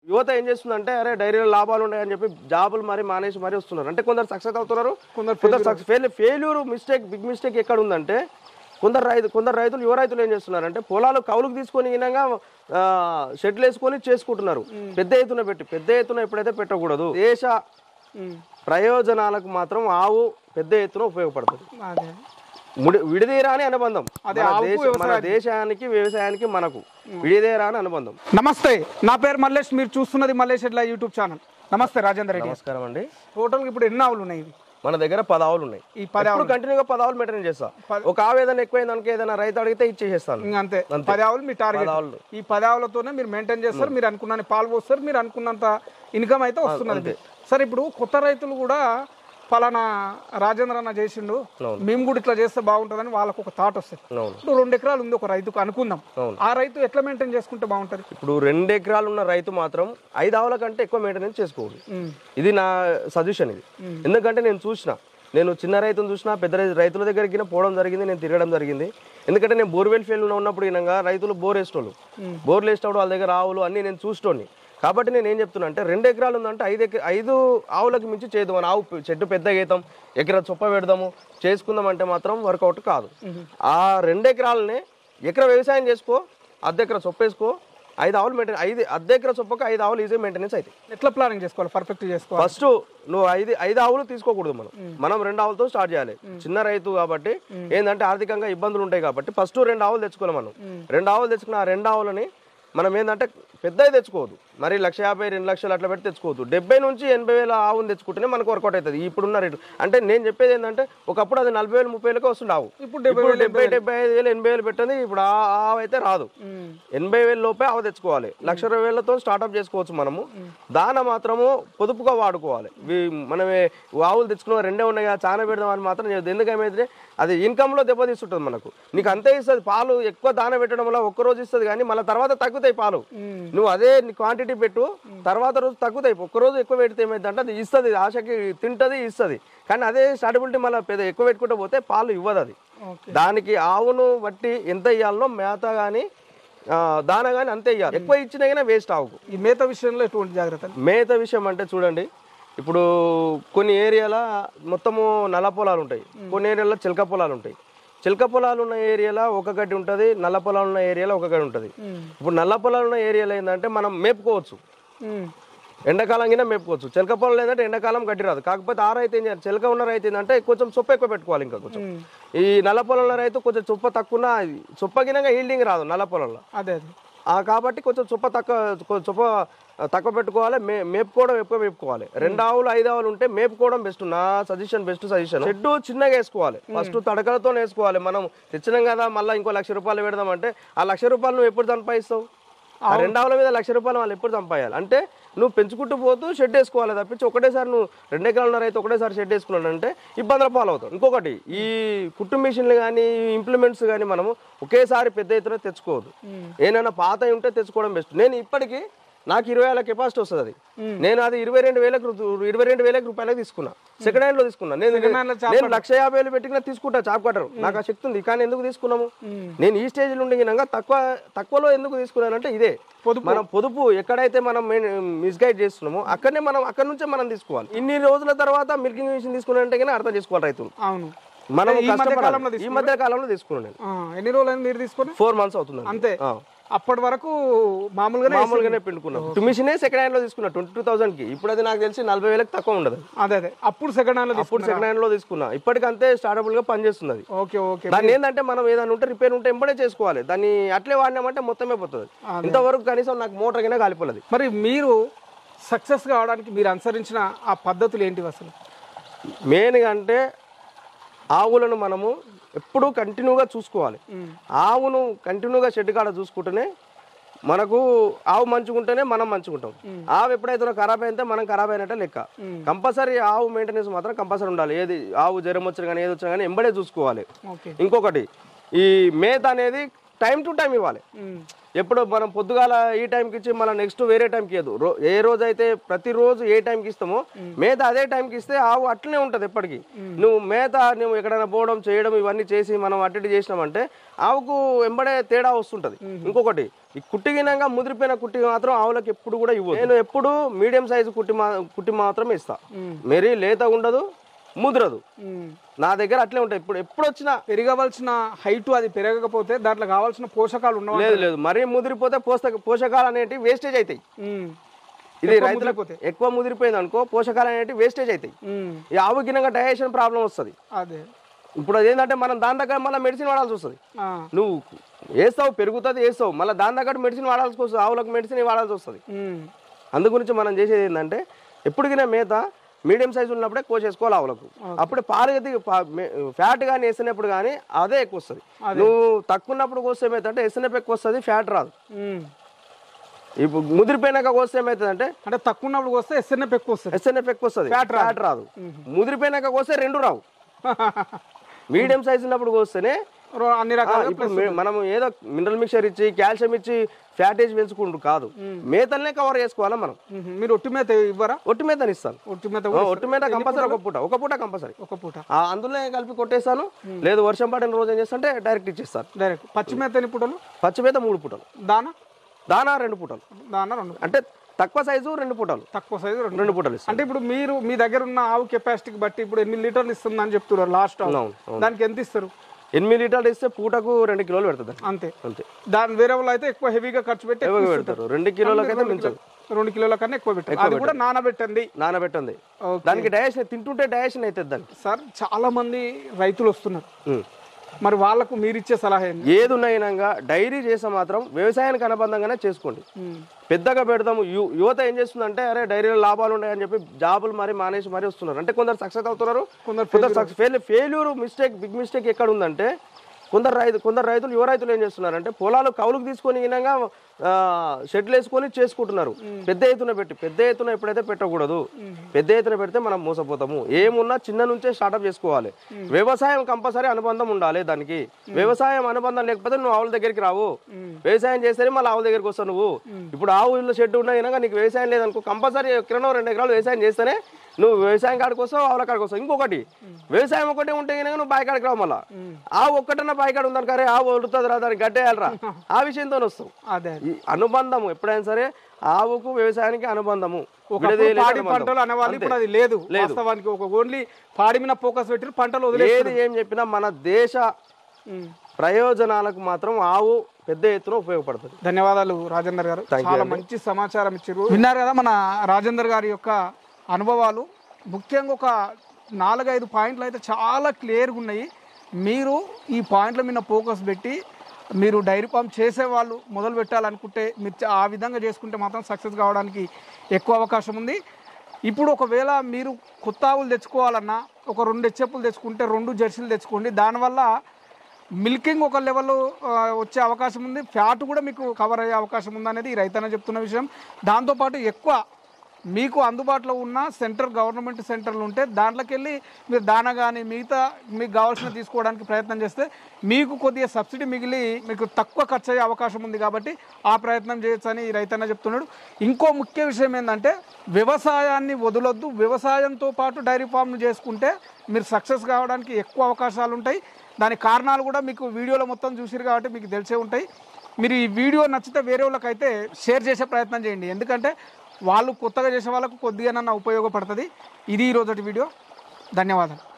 యువత ఏం చేస్తుందంటే అరే డైరీలో లాభాలు ఉన్నాయని చెప్పి జాబులు మరి మానేసి మరి వస్తున్నారు అంటే కొందరు సక్సెస్ అవుతున్నారు కొందరు కొందరు success fail failure mistake big mistake ఎక్కడ ఉందంటే కొందరు రైతు కొందరు రైతులు యువ రైతులు ఏం చేస్తున్నారంటే పొలాలు కౌలుకు తీసుకొని ఈనంగా షెడ్లు వేసుకొని చేసుకుంటున్నారు పెద్ద ఎత్తున పెట్టి పెద్ద ఎత్తున ఎప్పుడైతే పెట్టకూడదు దేశ ఉమ్. ప్రయోజనాలకు మాత్రం ఆవు పెద్ద ఎత్తున ఉపయోగపడుతుంది అదే ముడి విడిదీరాని అనుబంధం అదే మన ఆవుకు దేశ- మన దేశానికి వ్యవసాయానికి మనకు విడిదేరాని అనుబంధం నమస్తే నా పేరు మల్లేష్ మీరు చూస్తున్నది మల్లేష్ ఎడ్ల యూట్యూబ్ ఛానల్ నమస్తే రాజేందర్ రెడ్డి నమస్కారం అండి టోటల్గా ఇప్పుడు ఎన్ని ఆవులు ఉన్నాయి ఇవి మన దగ్గర పది ఆవులు ఉన్నాయి ఈ పది ఇప్పుడు కంటిన్యూగా పది ఆవులు మెయింటైన్ చేస్తా ఒక ఆవు ఏదైనా ఎక్కువైంది అనుకో ఏదైనా రైతు అడిగితే ఇచ్చేసేస్తాను ఇంకా అంతే పది ఆవులు మీ టార్గెట్ పది ఆవులు. ఈ పది ఆవులతోనే మీరు మెయింటైన్ చేస్తారు మీరు అనుకున్న పాలు పోస్తారు మీరు అనుకున్నంత ఇన్కమ్ అయితే వస్తున్నది సరే ఇప్పుడు కొత్త రైతులు కూడా ఫలానా రాజేంద్ర అన్న చేసిండు మేము కూడా ఇట్లా చేస్తే బాగుంటుందని వాళ్ళకు ఒక థాట్ వస్తుంది అవును ఇప్పుడు రెండు ఎకరాలు ఉంది ఒక రైతుకు అనుకుందాం అవును. ఆ రైతు ఎట్లా మెయింటైన్ చేసుకుంటే బాగుంటుంది ఇప్పుడు రెండు ఎకరాలు ఉన్న రైతు మాత్రం ఐదు ఆవుల కంటే ఎక్కువ మెయింటెనెన్స్ చేసుకోవాలి ఉమ్. ఇది నా సజెషన్ ఇది ఎందుకంటే నేను చూసిన నేను చిన్న రైతును చూసిన పెద్ద రైతు రైతుల దగ్గరికి పోవడం జరిగింది నేను తిరగడం జరిగింది ఎందుకంటే నేను బోర్వెల్ ఫీల్డ్ ఉన్నప్పుడు ఈయనగా రైతులు బోర్ వేసేటోళ్ళు బోర్లు వేసేటప్పుడు వాళ్ళ దగ్గర ఆవులు అన్నీ నేను చూసేటోని కాబట్టి నేను ఏం చెప్తున్నా అంటే రెండు ఎకరాలు ఉందంటే ఐదు ఎక ఐదు ఆవులకు మించి చేద్దాం మన ఆవు చెట్టు పెద్ద గీతాం ఎకరా చొప్ప పెడదాము చేసుకుందాం అంటే మాత్రం వర్కౌట్ కాదు ఆ రెండు ఎకరాలనే ఎకరా వ్యవసాయం చేసుకో అర్ధ ఎకరా చొప్ప వేసుకో ఐదు ఆవులు మెయింటైన్ ఐదు అర్ధ ఎకరా చొప్పకు ఐదు ఆవులు ఈజీ మెయింటెనెన్స్ అవుతాయి ఎట్లా ప్లానింగ్ చేసుకోవాలి పర్ఫెక్ట్ చేసుకోవాలి ఫస్ట్ నువ్వు ఐదు ఐదు ఆవులు తీసుకోకూడదు మనం మనం రెండు ఆవులతో స్టార్ట్ చేయాలి చిన్న రైతు కాబట్టి ఏంటంటే ఆర్థికంగా ఇబ్బందులు ఉంటాయి కాబట్టి ఫస్ట్ రెండు ఆవులు తెచ్చుకోవాలి మనం రెండు ఆవులు తెచ్చుకున్న ఆ రెండు ఆవులని మనం ఏంటంటే పెద్దవి తెచ్చుకోవద్దు మరి లక్ష యాభై రెండు లక్షలు అట్లా పెట్టి తెచ్చుకోవద్దు డెబ్బై నుంచి ఎనభై వేల ఆవును తెచ్చుకుంటేనే మనకు వర్కౌట్ అవుతుంది ఇప్పుడున్న రేటు అంటే నేను చెప్పేది ఏంటంటే ఒకప్పుడు అది నలభై వేలు ముప్పై వేలకే వస్తుండే ఆవు ఇప్పుడు ఇప్పుడు డెబ్బై డెబ్బై ఐదు వేలు ఎనభై వేలు పెట్టింది ఇప్పుడు ఆ ఆవు అయితే రాదు ఉమ్. ఎనభై వేల లోపే ఆవు తెచ్చుకోవాలి లక్ష ఇరవై వేలతో స్టార్ట్అప్ చేసుకోవచ్చు మనము దాన మాత్రము పొదుపుగా వాడుకోవాలి వీ- మనమే ఆవులు తెచ్చుకున్న రెండే ఉన్నాయి కదా చాలా పెడదాం అని మాత్రం చేయొద్దు ఎందుకైతే అది ఇన్కమ్లో దెబ్బతీస్తుంటుంది మనకు నీకు అంతే ఇస్తుంది పాలు ఎక్కువ దాన పెట్టడం వల్ల ఒక్క రోజు ఇస్తుంది కానీ మళ్ళీ తర్వాత తగ్గుతాయి పాలు ఉమ్. నువ్వు అదే క్వాంటిటీ పెట్టు తర్వాత రోజు తగ్గుతాయి ఒక్క రోజు ఎక్కువ పెడితే ఏమైందంటే అది ఇస్తుంది ఆశకి తింటది ఇస్తుంది కానీ అదే స్టార్టబిలిటీ మళ్ళీ పెద్ద ఎక్కువ పెట్టుకుంటే పోతే పాలు ఇవ్వదు అది ఓకే దానికి ఆవును బట్టి ఎంత ఇవ్వాలనో మేత కానీ దాన కానీ అంతే ఇవ్వాలి ఎక్కువ ఇచ్చినా కానీ వేస్ట్ ఆవుకు ఈ మేత విషయంలో ఎటువంటి జాగ్రత్తలు మేత విషయం అంటే చూడండి ఇప్పుడు కొన్ని ఏరియాల మొత్తము నల్ల పొలాలు ఉంటాయి కొన్ని ఏరియాలో చిలక పొలాలు ఉంటాయి చిలక పొలాలు ఉన్న ఏరియాలో ఒక గడ్డి ఉంటుంది నల్ల పొలాలు ఉన్న ఏరియాలో ఒక గడ్డి ఉంటుంది ఉమ్. ఇప్పుడు నల్ల పొలాలు ఉన్న ఏరియాలో ఏంటంటే మనం మేపుకోవచ్చు ఉమ్. ఎండాకాలం కింద మేపుకోవచ్చు చిలక పొలం లేదంటే ఎండాకాలం గడ్డి రాదు కాకపోతే ఆ రైతు ఏం చేయాలి చిలక ఉన్న రైతు ఏంటంటే కొంచెం చొప్ప ఎక్కువ పెట్టుకోవాలి ఇంకా కొంచెం ఉమ్. ఈ నల్ల పొలంలో రైతు కొంచెం చొప్ప తక్కువ చొప్ప గినంగా ఈల్డింగ్ రాదు నల్ల పొలంలో అదే అదే ఆ కాబట్టి కొంచెం చొప్ప తక్కువ కొ- చొప్ప తక్కువ పెట్టుకోవాలి మే మేపుకోవడం ఎక్కువ మేపుకోవాలి రెండు ఆవులు ఐదు ఆవులు ఉంటే మేపుకోవడం బెస్ట్ నా సజెషన్ బెస్ట్ సజెషన్ షెడ్ చిన్నగా వేసుకోవాలి ఫస్ట్ తడకలతో వేసుకోవాలి మనం తెచ్చినాం కదా మళ్ళీ ఇంకో లక్ష రూపాయలు పెడదాం అంటే ఆ లక్ష రూపాయలు నువ్వు ఎప్పుడు సంపాదిస్తావు ఆ రెండు ఆవుల మీద లక్ష రూపాయలు వాళ్ళు ఎప్పుడు సంపాయాలి అంటే నువ్వు పెంచుకుంటూ పోతూ షెడ్ వేసుకోవాలి తప్పించి ఒకటేసారి నువ్వు రెండు ఎకరాల రైతు ఒకటేసారి షెడ్ వేసుకున్నాడు అంటే ఇబ్బందుల పాలవుతావు ఇంకొకటి ఈ కుట్టు మిషన్లు కానీ ఇంప్లిమెంట్స్ కానీ మనము ఒకేసారి పెద్ద ఎత్తున తెచ్చుకోవద్దు ఏమైనా పాత ఉంటే తెచ్చుకోవడం బెస్ట్ నేను ఇప్పటికీ నాకు ఇరవై వేల కెపాసిటీ వస్తుంది అది నేను అది ఇరవై రెండు వేలకు రు- ఇరవై రెండు వేలకు రూపాయలకు తీసుకున్నా సెకండ్ హ్యాండ్ లో తీసుకున్నా నేను hand లో నేను లక్ష యాభై వేలు పెట్టినా తీసుకుంటా చాప్ కట్టరు నాకు ఆ శక్తి ఉంది కానీ ఎందుకు తీసుకున్నాము నేను ఈ స్టేజ్ నుండి గినంగా తక్కువ తక్కువలో ఎందుకు తీసుకున్నానంటే ఇదే పొదుపు. మనం పొదుపు ఎక్కడైతే మనం మిస్గైడ్ చేస్తున్నామో అక్కడనే మనం అక్కడ నుంచే మనం తీసుకోవాలి ఇన్ని రోజుల తర్వాత మిల్కింగ్ మిషన్ తీసుకున్నారంటే కానీ అర్థం చేసుకోవాలి రైతులు అవును మనం ఈ మధ్య కష్టపడాలి. కాలంలో ఈ మధ్య కాలంలో తీసుకున్నాను నేను ఆ, ఎన్ని రోజులు అయింది మీరు తీసుకొని ఫోర్ మంత్స్ అవుతుంది అంతే అప్పటి వరకు మామూలుగానే మామూలుగానే పిండుకున్నాం టు మిషనే సెకండ్ హ్యాండ్ లో తీసుకున్నా ట్వంటీ టూ థౌసండ్ కి ఇప్పుడు అది నాకు తెలిసి నలభై వేలకు తక్కువ ఉండదు అదే అదే అప్పుడు సెకండ్ హ్యాండ్ లో అప్పుడు సెకండ్ హ్యాండ్ లో తీసుకున్నా ఇప్పటికంతే స్టార్టబుల్ గా పనిచేస్తుంది అది ఓకే ఓకే దాన్ని ఏంటంటే మనం ఏదైనా ఉంటే రిపేర్ ఉంటే ఎంబడే చేసుకోవాలి దాన్ని అట్లే వాడినామంటే మొత్తమే పోతుంది ఇంతవరకు కనీసం నాకు మోటార్ కింద కాలిపోలేదు మరి మీరు సక్సెస్ కావడానికి మీరు అనుసరించిన ఆ పద్ధతులు ఏంటివి అసలు మెయిన్గా అంటే ఆవులను మనము ఎప్పుడూ కంటిన్యూగా చూసుకోవాలి ఆవును కంటిన్యూగా షెడ్ కాడ చూసుకుంటేనే మనకు ఆవు మంచుకుంటేనే మనం మంచుకుంటాం ఆవు ఎప్పుడైతే ఖరాబ్ అయితే మనం ఖరాబ్ అయినట్టే లెక్క కంపల్సరీ ఆవు మెయింటెనెన్స్ మాత్రం కంపల్సరీ ఉండాలి ఏది ఆవు జ్వరం వచ్చినా కానీ ఏది వచ్చినా కానీ ఎంబడే చూసుకోవాలి ఓకే ఇంకొకటి ఈ మేత అనేది టైం టు టైం ఇవ్వాలి ఉమ్. ఎప్పుడు మనం పొద్దుగాల ఈ టైంకి ఇచ్చి మన నెక్స్ట్ వేరే టైంకి ఇవ్వదు రో ఏ రోజు అయితే ప్రతిరోజు ఏ టైంకి ఇస్తామో మేత అదే టైంకి ఇస్తే ఆవు అట్లనే ఉంటుంది ఎప్పటికీ నువ్వు మేత నువ్వు ఎక్కడైనా పోవడం చేయడం ఇవన్నీ చేసి మనం అట్టి చేసినామంటే ఆవుకు ఎంబడే తేడా వస్తుంటది ఇంకొకటి ఈ కుట్టిగినంగా ముదిరిపోయిన కుట్టి మాత్రం ఆవులకు ఎప్పుడు కూడా ఇవ్వదు నేను ఎప్పుడు మీడియం సైజు కుట్టి మా కుట్టి మాత్రం ఇస్తా మెరీ లేత ఉండదు ముదిరదు ఉమ్. నా దగ్గర అట్లే ఉంటాయి ఇప్పుడు ఎప్పుడు వచ్చినా పెరగవలసిన హైట్ అది పెరగకపోతే దాంట్లో కావాల్సిన పోషకాలు ఉన్నవా లేదు లేదు మరీ ముదిరిపోతే పోషక పోషకాలు అనేటివి వేస్టేజ్ అవుతాయి ఉమ్. ఇది ఎక్కువ రైతులకు ముదిరిపోతే. ఎక్కువ ముదిరిపోయింది అనుకో పోషకాలు అనేటివి వేస్టేజ్ అవుతాయి ఉమ్. ఈ ఆవు గిన్నెగా డైజెషన్ ప్రాబ్లం వస్తుంది అదే ఇప్పుడు అదేంటంటే మనం దాని దగ్గర మళ్ళీ మెడిసిన్ వాడాల్సి వస్తుంది ఆ. నువ్వు వేస్తావు పెరుగుతుంది వేస్తావు మళ్ళీ దాని దగ్గర మెడిసిన్ వాడాల్సి వస్తుంది ఆవులకు మెడిసిన్ వాడాల్సి వస్తుంది ఉమ్. అందు గురించి మనం చేసేది ఏంటంటే ఎప్పటికైనా మేత మీడియం సైజు ఉన్నప్పుడే కోసేసుకోవాలి ఆవులకు అప్పుడే పారగతి ఫ్యాట్ కానీ వేసినప్పుడు కానీ అదే ఎక్కువ వస్తుంది నువ్వు తక్కువ ఉన్నప్పుడు కోస్తే ఏమైతే అంటే ఎస్ఎన్ఎఫ్ ఎక్కువ వస్తుంది ఫ్యాట్ రాదు ఉమ్. ఇప్పుడు ముదిరిపోయినాక కోస్తే ఏమవుతుంది అంటే అంటే తక్కువ ఉన్నప్పుడు వస్తే ఎస్ఎన్ఎఫ్ ఎక్కువ వస్తుంది ఎస్ఎన్ఎఫ్ ఎక్కువ వస్తుంది ఫ్యాట్ రాదు ముదిరిపోయినాక కోస్తే రెండు రావు మీడియం సైజ్ ఉన్నప్పుడు కోస్తేనే రో- అన్ని ఆ, రకాలుగా ఇప్పుడు మే- మనం ఏదో మినరల్ మిక్చర్ ఇచ్చి కాల్షియం ఇచ్చి ఫ్యాటేజ్ పెంచుకుంటూ కాదు మేతల్నే కవర్ చేసుకోవాలా మనం ఉమ్. మీరు ఒట్టి మేత ఇవ్వరా ఒట్టి మేతని ఇస్తాను ఒట్టి మేత ఆ, కూడా ఒట్టి మేత కంపల్సరీ ఒక పూట ఒక పూట కంపల్సరీ ఒక పూట అందులో కలిపి కొట్టేస్తాను లేదు వర్షం పడిన రోజు ఏం చేస్తానంటే డైరెక్ట్ ఇచ్చేస్తాను డైరెక్ట్ పచ్చి మేత ఎన్ని పూటలు పచ్చి మేత మూడు పూటలు దానా దానా రెండు పూటలు దానా రెండు అంటే తక్కువ సైజు రెండు పూటలు తక్కువ సైజు రెండు రెండు పూటలు ఇస్తాను అంటే ఇప్పుడు మీరు మీ దగ్గర ఉన్న ఆవు కెపాసిటీకి బట్టి ఇప్పుడు ఎన్ని లీటర్లు ఇస్తుంది అని చెప్తున్నారు లాస్ట్ అవును, అవును. దానికి ఎంత ఇస్తారు ఎనిమిది లీటర్లు ఇస్తే పూటకు రెండు కిలోలు పెడుతుంది అంతే అంతే దాని వేరే వాళ్ళు అయితే ఎక్కువ హెవీగా ఖర్చు పెట్టి ఎక్కువ ఎక్కువ పెడతారు రెండు కిలోలకైతే మించదు రెండు కిలోల కన్నా ఎక్కువ పెట్టారు అది కూడా నానబెట్టండి నానబెట్టింది ఓకే. దానికి డైజెషన్ తింటుంటే డైజెషన్ అవుతుంది దానికి సార్ చాలా మంది రైతులు వస్తున్నారు ఉం. మరి వాళ్ళకు మీరు ఇచ్చే సలహా ఏంటి ఏది ఉన్నాయినాగా డైరీ చేస్తే మాత్రం వ్యవసాయానికి అనుబంధంగానే చేసుకోండి పెద్దగా పెడదాము యు- యువత ఏం చేస్తుందంటే అరే డైరీలో లాభాలు ఉన్నాయని చెప్పి జాబులు మరి మానేసి మరి వస్తున్నారు అంటే కొందరు సక్సెస్ అవుతున్నారు కొందరు కొందరు success fail failure mistake big mistake ఎక్కడ ఉందంటే కొందరు రైతు కొందరు రైతులు యువ రైతులు ఏం చేస్తున్నారంటే పొలాలు కౌలుకు తీసుకొని ఈనంగా షెడ్లు వేసుకొని చేసుకుంటున్నారు పెద్ద ఎత్తున పెట్టి పెద్ద ఎత్తున ఎప్పుడైతే పెట్టకూడదు పెద్ద ఎత్తున పెడితే మనం మోసపోతాము ఏమున్నా చిన్న నుంచే స్టార్ట్అప్ చేసుకోవాలి వ్యవసాయం కంపల్సరీ అనుబంధం ఉండాలి దానికి వ్యవసాయం అనుబంధం లేకపోతే నువ్వు ఆవుల దగ్గరికి రావు వ్యవసాయం చేస్తేనే మళ్ళీ ఆవుల దగ్గరికి వస్తావు నువ్వు ఇప్పుడు ఆవు ఇల్లు షెడ్ ఉన్నా కనుక నీకు వ్యవసాయం లేదనుకో కంపల్సరీ ఎక్కడో రెండు ఎకరాలు వ్యవసాయం చేస్తేనే నువ్వు వ్యవసాయం కాడికి వస్తావు ఆవుల కాడికి వస్తావు ఇంకొకటి వ్యవసాయం ఒకటే ఉంటే కనుక నువ్వు బాయి కాడికి రావు మళ్ళా ఆవు ఒక్కటన్నా బాయి కాడ ఉందని కరే ఆవు వదులుతుంది రా దానికి గట్టేయాలరా ఆ విషయంతో వస్తావు అదే ఈ అనుబంధము ఎప్పుడైనా సరే ఆవుకు వ్యవసాయానికి అనుబంధము ఒకప్పుడు విడదీయలేని పాడి అనుబంధం. పంటలు అనేవాళ్ళు ఇప్పుడు అది లేదు వాస్తవానికి ఒక ఓన్లీ పాడి మీద ఫోకస్ పెట్టి పంటలు వదిలే ఏది ఏం చెప్పినా మన దేశ ప్రయోజనాలకు మాత్రం ఆవు పెద్ద ఎత్తున ఉపయోగపడుతుంది ధన్యవాదాలు రాజేందర్ గారు చాలా మంచి సమాచారం ఇచ్చారు విన్నారు కదా మన రాజేందర్ గారి యొక్క అనుభవాలు ముఖ్యంగా ఒక నాలుగైదు పాయింట్లు అయితే చాలా క్లియర్గా ఉన్నాయి మీరు ఈ పాయింట్ల మీద ఫోకస్ పెట్టి మీరు డైరీ ఫామ్ చేసేవాళ్ళు మొదలు పెట్టాలనుకుంటే మీరు చ- ఆ విధంగా చేసుకుంటే మాత్రం సక్సెస్ కావడానికి ఎక్కువ అవకాశం ఉంది ఇప్పుడు ఒకవేళ మీరు కొత్త ఆవులు తెచ్చుకోవాలన్నా ఒక రెండు హెచ్చెప్పులు తెచ్చుకుంటే రెండు జెర్సీలు తెచ్చుకోండి దానివల్ల మిల్కింగ్ ఒక లెవెల్ వచ్చే అవకాశం ఉంది ఫ్యాట్ కూడా మీకు కవర్ అయ్యే అవకాశం ఉంది అనేది ఈ రైతన్న చెప్తున్న విషయం దాంతోపాటు ఎక్కువ మీకు అందుబాటులో ఉన్న సెంటర్ గవర్నమెంట్ సెంటర్లు ఉంటే దాంట్లోకి వెళ్ళి మీరు దానా కానీ మిగతా మీకు కావాల్సిన తీసుకోవడానికి ప్రయత్నం చేస్తే మీకు కొద్దిగా సబ్సిడీ మిగిలి మీకు తక్కువ ఖర్చు అయ్యే అవకాశం ఉంది కాబట్టి ఆ ప్రయత్నం చేయొచ్చు అని ఈ రైతన్న చెప్తున్నాడు ఇంకో ముఖ్య విషయం ఏంటంటే వ్యవసాయాన్ని వదలొద్దు వ్యవసాయంతో పాటు డైరీ ఫామ్ను చేసుకుంటే మీరు సక్సెస్ కావడానికి ఎక్కువ అవకాశాలు ఉంటాయి దాని కారణాలు కూడా మీకు వీడియోలో మొత్తం చూసిరు కాబట్టి మీకు తెలిసే ఉంటాయి మీరు ఈ వీడియో నచ్చితే వేరే వాళ్ళకైతే షేర్ చేసే ప్రయత్నం చేయండి ఎందుకంటే వాళ్ళు కొత్తగా చేసే వాళ్ళకు కొద్దిగానన్నా ఉపయోగపడుతుంది ఇది ఈరోజు వీడియో ధన్యవాదాలు